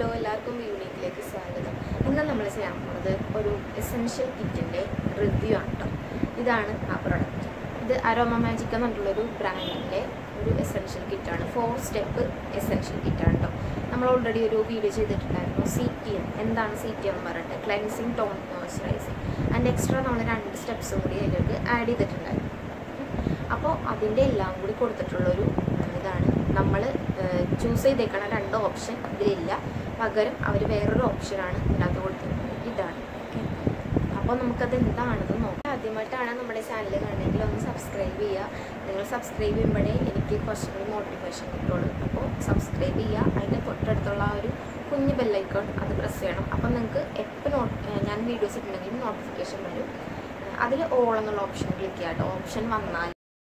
Hello എല്ലാവർക്കും യൂണിക്കിലേക്ക് സ്വാഗതം ഇന്ന് നമ്മൾ ചെയ്യാൻ പോകുന്നത് ഒരു എസെൻഷ്യൽ കിറ്റിൻ്റെ റിവ്യൂ ആണ് കേട്ടോ ഇതാണ് ആ പ്രൊഡക്റ്റ് ഇത് അരോമ മാജിക് എന്നുള്ളൊരു ബ്രാൻഡിൻ്റെ ഒരു എസെൻഷ്യൽ കിറ്റാണ് ഫോർ സ്റ്റെപ്പ് എസെൻഷ്യൽ കിറ്റാണ് കേട്ടോ നമ്മൾ ഓൾറെഡി ഒരു വീഡിയോ ചെയ്തിട്ടുണ്ടായിരുന്നു സി ടി എം എന്താണ് സി ടി എം എന്ന് പറഞ്ഞിട്ട് ക്ലെൻസിങ് ടോൺ മോയ്സ്ചറൈസിങ് അതിൻ്റെ എക്സ്ട്രാ നമ്മൾ രണ്ട് സ്റ്റെപ്സും കൂടി അതിലേക്ക് ആഡ് ചെയ്തിട്ടുണ്ടായിരുന്നു അപ്പോൾ അതിൻ്റെ എല്ലാം കൂടി കൊടുത്തിട്ടുള്ളൊരു ഇതാണ് നമ്മൾ ചൂസ് ചെയ്തേക്കണ രണ്ട് ഓപ്ഷൻ ഇതിലില്ല പകരം അവർ വേറൊരു ഓപ്ഷനാണ് ഇതിനകത്ത് കൊടുത്തിട്ടുള്ളത് ഇതാണ് ഓക്കെ അപ്പോൾ നമുക്കത് എന്താണെന്ന് നോക്കാം ആദ്യമായിട്ടാണ് നമ്മുടെ ചാനൽ കാണണമെങ്കിൽ ഒന്ന് സബ്സ്ക്രൈബ് ചെയ്യുക നിങ്ങൾ സബ്സ്ക്രൈബ് ചെയ്യുമ്പോഴേ എനിക്ക് കുറച്ചും കൂടി മോട്ടിവേഷൻ കിട്ടുള്ളൂ അപ്പോൾ സബ്സ്ക്രൈബ് ചെയ്യുക അതിൻ്റെ തൊട്ടടുത്തുള്ള ആ ഒരു കുഞ്ഞ് ബെല്ലൈക്കോൺ അത് പ്രസ് ചെയ്യണം അപ്പോൾ നിങ്ങൾക്ക് എപ്പോൾ നോട്ട് ഞാൻ വീഡിയോസ് ഇട്ടുണ്ടെങ്കിലും നോട്ടിഫിക്കേഷൻ വരും അതിൽ ഓൾ എന്നുള്ള ഓപ്ഷൻ ക്ലിക്ക് ചെയ്യാം കേട്ടോ ഓപ്ഷൻ വന്നാൽ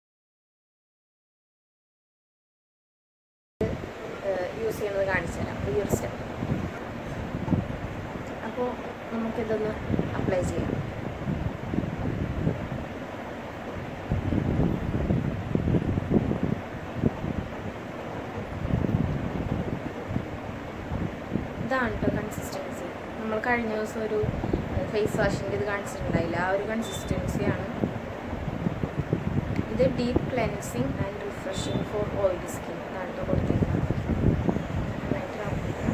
യൂസ് ചെയ്യുന്നത് കാണിച്ചു തരാം ഈ ഒരു സ്റ്റെപ്പ് അപ്പോൾ നമുക്കിതൊന്ന് അപ്ലൈ ചെയ്യാം ഇതാണ് കേട്ടോ കൺസിസ്റ്റൻസി നമ്മൾ കഴിഞ്ഞ ദിവസം ഒരു ഫേസ് വാഷിൻ്റെ ഇത് കാണിച്ചിട്ടുണ്ടായില്ല ആ ഒരു കൺസിസ്റ്റൻസിയാണ് ഇത് deep cleansing and refreshing for oily skin ഇതാണ് കേട്ടോ കൊടുത്തിരിക്കുന്നത് നന്നായിട്ട് rub ചെയ്യുക.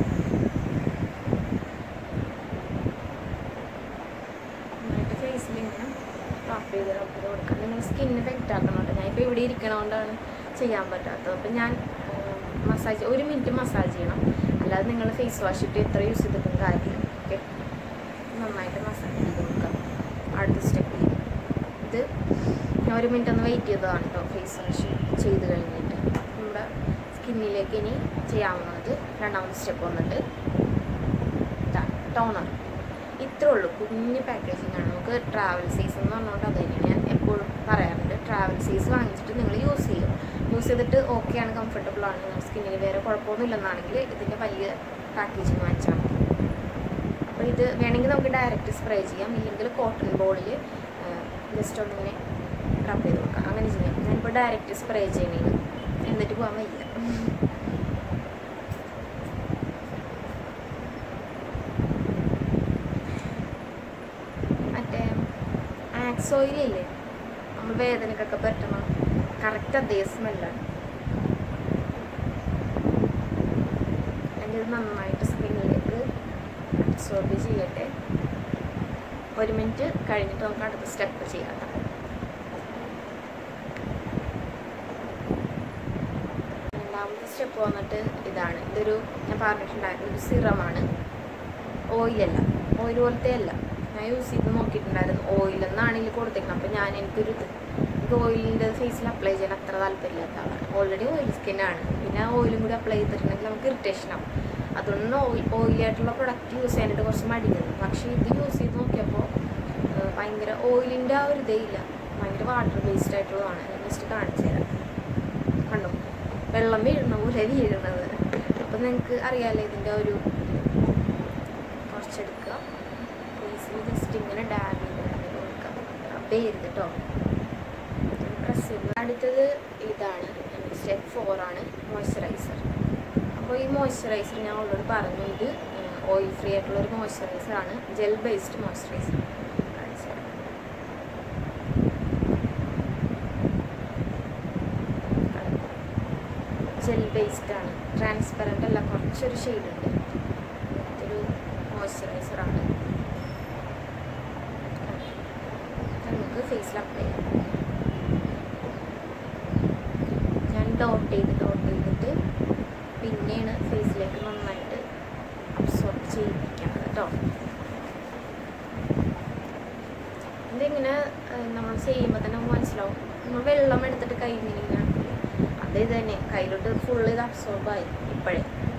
നന്നായിട്ട് ഫേസിൽ ഇങ്ങനെ റബ് ചെയ്ത് റബ് ചെയ്ത് കൊടുക്കാം നിങ്ങൾ സ്കിന്ന് വെക്റ്റ് ആക്കണം കേട്ടോ ഞാൻ ഇപ്പോൾ ഇവിടെ ഇരിക്കണതുകൊണ്ടാണ് ചെയ്യാൻ പറ്റാത്തത് അപ്പം ഞാൻ മസാജ് ഒരു മിനിറ്റ് മസാജ് ചെയ്യണം അല്ലാതെ നിങ്ങൾ ഫേസ് വാഷ് ഇട്ട് എത്ര യൂസ് ചെയ്തിട്ടും കാര്യമില്ല ഓക്കെ നന്നായിട്ട് മസാജ് ചെയ്ത് കൊടുക്കാം അടുത്ത സ്റ്റെപ്പ് ഇത് ഞാൻ ഒരു മിനിറ്റ് ഒന്ന് വെയിറ്റ് ചെയ്തതാണ് കേട്ടോ ഫേസ് വാഷ് ചെയ്ത് കഴിഞ്ഞിട്ട് നമ്മുടെ സ്കിന്നിലേക്ക് ഇനി ചെയ്യാവുന്നത് രണ്ടാമത്തെ സ്റ്റെപ്പ് വന്നിട്ട് ടോണർ ഇത്രേ ഉള്ളൂ കുഞ്ഞ് പാക്കേജിംഗ് ആണ് നമുക്ക് ട്രാവൽ സീസൺ എന്ന് പറഞ്ഞുകൊണ്ട് അത് തന്നെയാണ് ഞാൻ എപ്പോഴും പറയാറുണ്ട് ട്രാവൽ സീസ് വാങ്ങിച്ചിട്ട് നിങ്ങൾ യൂസ് ചെയ്യും യൂസ് ചെയ്തിട്ട് ഓക്കെ ആണ് കംഫർട്ടബിൾ ആണ് നമ്മുടെ സ്കിന്നിന് വേറെ കുഴപ്പമൊന്നും ഇല്ലെന്നാണെങ്കിൽ ഇതിൻ്റെ വലിയ പാക്കേജിങ് വാങ്ങിച്ചാൽ മതി അപ്പോൾ ഇത് വേണമെങ്കിൽ നമുക്ക് ഡയറക്റ്റ് സ്പ്രേ ചെയ്യാം ഇല്ലെങ്കിൽ കോട്ടൺ ബോളിൽ ജസ്റ്റ് ഒന്നിങ്ങനെ റബ് ചെയ്ത് കൊടുക്കാം അങ്ങനെ ചെയ്യാം ഞാനിപ്പോൾ ഡയറക്റ്റ് സ്പ്രേ ചെയ്യണേന് എന്നിട്ട് പോകാൻ വയ്യ മറ്റേ ആക്സ് ഓയിലില്ലേ നമ്മൾ വേദനക്കൊക്കെ പറ്റണം കറക്റ്റ് അതേ സ്മെല്ലാണ് ഇത് നന്നായിട്ട് സ്കിന്നിലേക്ക് അബ്സോർബ് ചെയ്യട്ടെ ഒരു മിനിറ്റ് കഴിഞ്ഞിട്ട് നമുക്ക് അടുത്ത സ്റ്റെപ്പ് ചെയ്യാം ട്ടോ. രണ്ടാമത്തെ സ്റ്റെപ്പ് വന്നിട്ട് ഇതാണ് ഇതൊരു ഞാൻ പറഞ്ഞിട്ടുണ്ടായിരുന്നു ഒരു സിറമാണ് ഓയിലല്ല ഓയിൽ പോലത്തെ അല്ല ഞാൻ യൂസ് ചെയ്ത് നോക്കിയിട്ടുണ്ടായിരുന്നു ഓയിൽ എന്നാണ് ഇതിൽ കൊടുത്തേക്കുന്നത് അപ്പോൾ ഞാൻ എനിക്കൊരു ഇത് എനിക്ക് ഓയിലിൻ്റെ ഫേസിൽ അപ്ലൈ ചെയ്യാൻ അത്ര താല്പര്യമില്ലാത്ത ആളാണ് ഓൾറെഡി ഓയിൽ സ്കിന്നാണ് പിന്നെ ആ ഓയിലും കൂടി അപ്ലൈ ചെയ്തിട്ടുണ്ടെങ്കിൽ നമുക്ക് ഇറിറ്റേഷൻ ആവും അതുകൊണ്ട് ഓയിൽ ഓയിലി ആയിട്ടുള്ള പ്രൊഡക്റ്റ് യൂസ് ചെയ്യാനായിട്ട് കുറച്ച് മടിക്കുന്നത് പക്ഷേ ഇത് യൂസ് ചെയ്ത് നോക്കിയപ്പോൾ ഏഹ്, ഭയങ്കര ഓയിലിൻ്റെ ആ ഒരു ഇതേ ഇല്ല ഭയങ്കര വാട്ടർ ബേസ്ഡ് ആയിട്ടുള്ളതാണ് ഞാൻ ജസ്റ്റ് കാണിച്ചു തരാം കണ്ടോ വെള്ളം വീഴുന്ന പോലെ വീഴുന്നത് അപ്പം നിങ്ങൾക്ക് അറിയാമല്ലോ ഇതിൻ്റെ ഒരു കുറച്ചെടുക്കുക ഫേസിൽ ജസ്റ്റ് ഇങ്ങനെ ഡാബ് ചെയ്ത് ഡാബ് ചെയ്ത് കൊടുക്കാം റബ്ബ് ചെയ്യരുത് കേട്ടോ പ്രസ് ചെയ്ത് അടുത്തത് ഇതാണ് സ്റ്റെപ്പ് ഫോർ ആണ് മോയ്സ്ചറൈസർ അപ്പോൾ ഈ മോയ്സ്ചറൈസർ ഞാൻ ഓൾറെഡി പറഞ്ഞു ഇത് ഓയിൽ ഫ്രീ ആയിട്ടുള്ള ഒരു മോയ്സ്ചറൈസർ ആണ് gel based moisturiser gel based ആണ് ട്രാൻസ്പെറൻ്റ് അല്ല കുറച്ചൊരു ഷെയ്ഡ് ഉണ്ട് ഇതൊരു മോയ്സ്ചറൈസർ ആണ് നമുക്ക് ഫേസിൽ അപ്ലൈ ചെയ്യാം ഞാൻ ഡോട്ട് ചെയ്ത് ഡോട്ട് ചെയ്തിട്ട് പിന്നെയാണ് ഫേസിലേക്ക് നന്നായിട്ട് അബ്സോർബ് ചെയ്യിപ്പിക്കണം കേട്ടോ ഇതിങ്ങനെ ഏഹ്, നമ്മൾ ചെയ്യുമ്പോൾ തന്നെ നമുക്ക് മനസ്സിലാവും നമ്മൾ വെള്ളം എടുത്തിട്ട് കൈ ഇങ്ങനെ ഇങ്ങനെ ആക്കില്ലേ, അത് ഇത് തന്നെ കയ്യിലോട്ട് ഫുള്ള് ഇത് അബ്സോർബായി ഇപ്പോഴേ